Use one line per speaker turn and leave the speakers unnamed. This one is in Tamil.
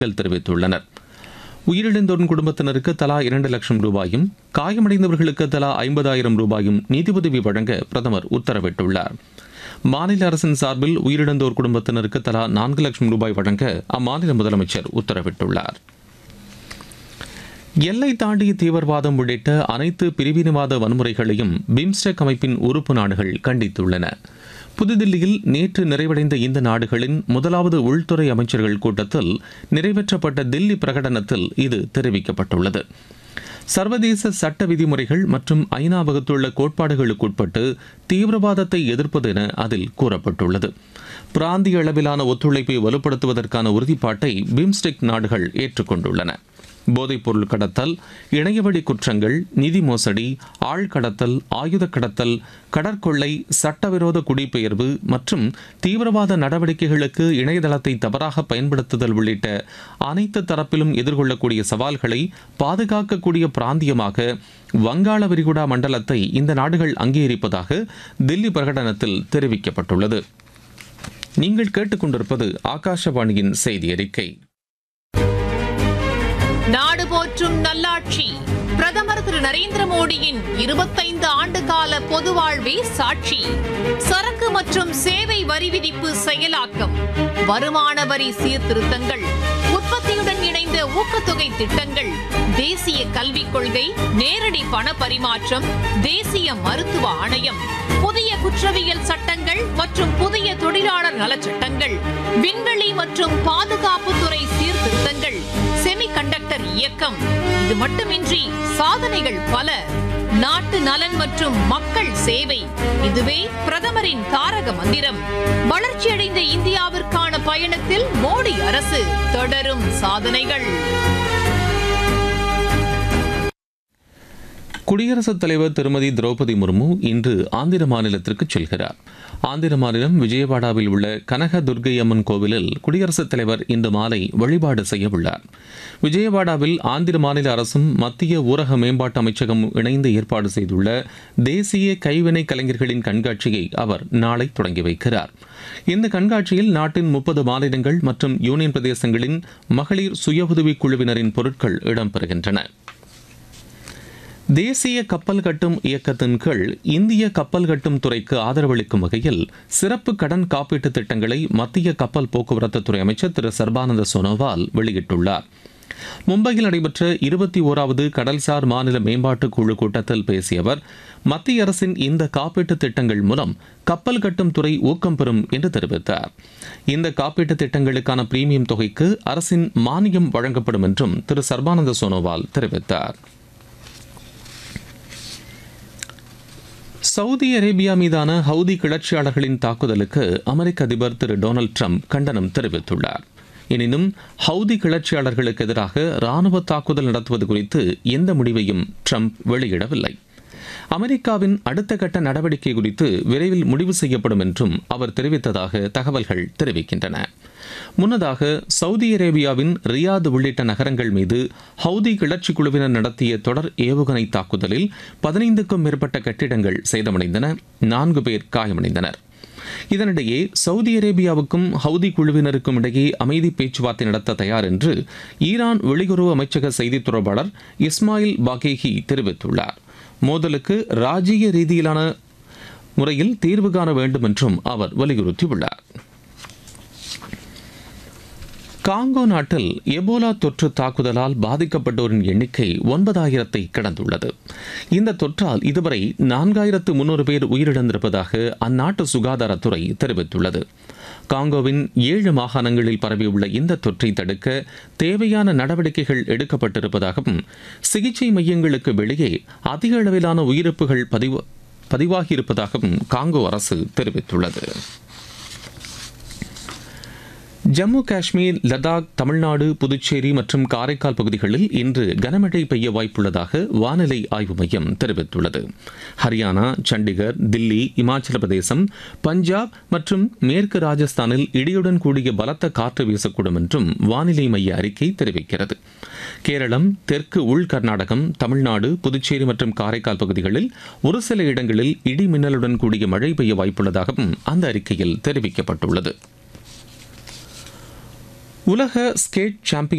அதிகாரிகள் தெரிவித்துள்ளனர் உயிரிழந்தோரின் குடும்பத்தினருக்கு தலா இரண்டு லட்சம் ரூபாயும் காயமடைந்தவர்களுக்கு தலா ஐம்பதாயிரம் ரூபாயும் நிதியுதவி வழங்க பிரதமர் உத்தரவிட்டுள்ளார் மாநில அரசின் சார்பில் உயிரிழந்தோர் குடும்பத்தினருக்கு தலா நான்கு லட்சம் ரூபாய் வழங்க அம்மாநில முதலமைச்சர் உத்தரவிட்டுள்ளார் எல்லை தாண்டிய தீவிரவாதம் உள்ளிட்ட அனைத்து பிரிவினவாத வன்முறைகளையும் பிம்ஸ்டெக் அமைப்பின் உறுப்பு நாடுகள் கண்டித்துள்ளன புதுதில்லியில் நேற்று நிறைவடைந்த இந்த நாடுகளின் முதலாவது உள்துறை அமைச்சர்கள் கூட்டத்தில் நிறைவேற்றப்பட்ட தில்லி பிரகடனத்தில் இது தெரிவிக்கப்பட்டுள்ளது சர்வதேச சட்ட விதிமுறைகள் மற்றும் ஐநா வகுத்துள்ள கோட்பாடுகளுக்குட்பட்டு தீவிரவாதத்தை எதிர்ப்பது என அதில் கூறப்பட்டுள்ளது பிராந்திய அளவிலான ஒத்துழைப்பை வலுப்படுத்துவதற்கான உறுதிப்பாட்டை பிம்ஸ்டெக் நாடுகள் ஏற்றுக்கொண்டுள்ளன போதைப்பொருள் கடத்தல் இணையவழி குற்றங்கள் நிதி மோசடி ஆள் கடத்தல் ஆயுத கடத்தல் கடற்கொள்ளை சட்டவிரோத குடிபெயர்வு மற்றும் தீவிரவாத நடவடிக்கைகளுக்கு இணையதளத்தை தவறாக பயன்படுத்துதல் உள்ளிட்ட அனைத்து தரப்பிலும் எதிர்கொள்ளக்கூடிய சவால்களை பாதுகாக்கக்கூடிய பிராந்தியமாக வங்காள விரிகுடா மண்டலத்தை இந்த நாடுகள் அங்கீகரிப்பதாக தில்லி பிரகடனத்தில் தெரிவிக்கப்பட்டுள்ளது நீங்கள் கேட்டுக்கொண்டிருப்பது ஆகாஷவாணியின் செய்தி அறிக்கை
நாடு போற்றும் நல்லாட்சி பிரதமர் திரு நரேந்திர மோடியின் இருபத்தைந்து ஆண்டு கால பொது வாழ்வே சாட்சி சரக்கு மற்றும் சேவை வரி விதிப்பு செயலாக்கம் வருமான வரி சீர்திருத்தங்கள் உற்பத்தியுடன் இணைந்த ஊக்கத்தொகை திட்டங்கள் தேசிய கல்விக் கொள்கை நேரடி பண பரிமாற்றம் தேசிய மருத்துவ ஆணையம் புதிய குற்றவியல் சட்டங்கள் மற்றும் புதிய தொழிலாளர் நலச்சட்டங்கள் விண்வெளி மற்றும் பாதுகாப்புத்துறை சீர்திருத்தங்கள் செமிகண்டக்டர் இயக்கம் இது மட்டுமின்றி சாதனைகள் பல நாட்டு நலன் மற்றும் மக்கள் சேவை இதுவே பிரதமரின் தாரக மந்திரம் வளர்ச்சியடைந்த இந்தியாவிற்கான பயணத்தில் மோடி அரசு தொடரும் சாதனைகள்
குடியரசுத் தலைவர் திருமதி திரௌபதி முர்மு இன்று ஆந்திர மாநிலத்திற்கு செல்கிறார் ஆந்திர மாநிலம் விஜயவாடாவில் உள்ள கனக துர்க்கை அம்மன் கோவிலில் குடியரசுத் தலைவர் இன்று மாலை வழிபாடு செய்ய உள்ளார் விஜயவாடாவில் ஆந்திர மாநில அரசும் மத்திய ஊரக மேம்பாட்டு அமைச்சகம் இணைந்து ஏற்பாடு செய்துள்ள தேசிய கைவினை கலைஞர்களின் கண்காட்சியை அவர் நாளை தொடங்கி வைக்கிறார் இந்த கண்காட்சியில் நாட்டின் முப்பது மாநிலங்கள் மற்றும் யூனியன் பிரதேசங்களின் மகளிர் சுய உதவிக் குழுவினரின் பொருட்கள் இடம்பெறுகின்றன தேசிய கப்பல் கட்டும் இயக்கத்தின் கீழ் இந்திய கப்பல் கட்டும் துறைக்கு ஆதரவளிக்கும் வகையில் சிறப்பு கடன் காப்பீட்டு திட்டங்களை மத்திய கப்பல் போக்குவரத்து துறை அமைச்சர் திரு சர்பானந்த சோனோவால் வெளியிட்டுள்ளார் மும்பையில் நடைபெற்ற இருபத்தி ஓராவது கடல்சார் மாநில மேம்பாட்டு குழு கூட்டத்தில் பேசிய அவர் மத்திய அரசின் இந்த காப்பீட்டு திட்டங்கள் மூலம் கப்பல் கட்டும் துறை ஊக்கம் பெறும் என்று தெரிவித்தார் இந்த காப்பீட்டு திட்டங்களுக்கான பிரீமியம் தொகைக்கு அரசின் மானியம் வழங்கப்படும் என்றும் திரு சர்பானந்த சோனோவால் தெரிவித்தார் சவுதி அரேபியா மீதான ஹவுதி கிளர்ச்சியாளர்களின் தாக்குதலுக்கு அமெரிக்க அதிபர் திரு டொனால்டு ட்ரம்ப் கண்டனம் தெரிவித்துள்ளார் எனினும் ஹவுதி கிளர்ச்சியாளர்களுக்கு எதிராக ராணுவ தாக்குதல் நடத்துவது குறித்து எந்த முடிவையும் ட்ரம்ப் வெளியிடவில்லை அமெரிக்காவின் அடுத்த கட்ட நடவடிக்கை குறித்து விரைவில் முடிவு செய்யப்படும் என்றும் அவர் தெரிவித்ததாக தகவல்கள் தெரிவிக்கின்றன முன்னதாக சவுதி அரேபியாவின் ரியாத் உள்ளிட்ட நகரங்கள் மீது ஹவுதி கிளர்ச்சி குழுவினர் நடத்திய தொடர் ஏவுகணை தாக்குதலில் பதினைந்துக்கும் மேற்பட்ட கட்டிடங்கள் சேதமடைந்தன நான்கு பேர் காயமடைந்தனர் இதனிடையே சவுதி அரேபியாவுக்கும் ஹவுதி குழுவினருக்கும் இடையே அமைதி பேச்சுவார்த்தை நடத்த தயார் என்று ஈரான் வெளியுறவு அமைச்சக செய்தித் தொடர்பாளர் இஸ்மாயில் பாகேஹி தெரிவித்துள்ளார் மோதலுக்கு ராஜீய ரீதியிலான முறையில் தீர்வு காண வேண்டும் என்றும் அவர் வலியுறுத்தியுள்ளார் காங்கோ நாட்டில் எபோலா தொற்று தாக்குதலால் பாதிக்கப்பட்டோரின் எண்ணிக்கை ஒன்பதாயிரத்தை கடந்துள்ளது இந்த தொற்றால் இதுவரை நான்காயிரத்து முன்னூறு பேர் உயிரிழந்திருப்பதாக அந்நாட்டு சுகாதாரத்துறை தெரிவித்துள்ளது காங்கோவின் ஏழு மாகாணங்களில் பரவியுள்ள இந்த தொற்றை தடுக்க தேவையான நடவடிக்கைகள் எடுக்கப்பட்டிருப்பதாகவும் சிகிச்சை மையங்களுக்கு வெளியே அதிக அளவிலான உயிரிழப்புகள் பதிவு பதிவாகியிருப்பதாகவும் காங்கோ அரசு தெரிவித்துள்ளது ஜம்மு காஷ்மீர் லடாக் தமிழ்நாடு புதுச்சேரி மற்றும் காரைக்கால் பகுதிகளில் இன்று கனமழை பெய்ய வாய்ப்புள்ளதாக வானிலை ஆய்வு மையம் தெரிவித்துள்ளது ஹரியானா சண்டிகர் தில்லி இமாச்சல பிரதேசம் பஞ்சாப் மற்றும் மேற்கு ராஜஸ்தானில் இடியுடன் கூடிய பலத்த காற்று வீசக்கூடும் என்றும் வானிலை மைய அறிக்கை தெரிவிக்கிறது கேரளம் தெற்கு உள் கர்நாடகம் தமிழ்நாடு புதுச்சேரி மற்றும் காரைக்கால் பகுதிகளில் ஒரு சில இடங்களில் இடி மின்னலுடன் கூடிய மழை பெய்ய வாய்ப்புள்ளதாகவும் அந்த அறிக்கையில் தெரிவிக்கப்பட்டுள்ளது உலக ஸ்கேட் சாம்பியன்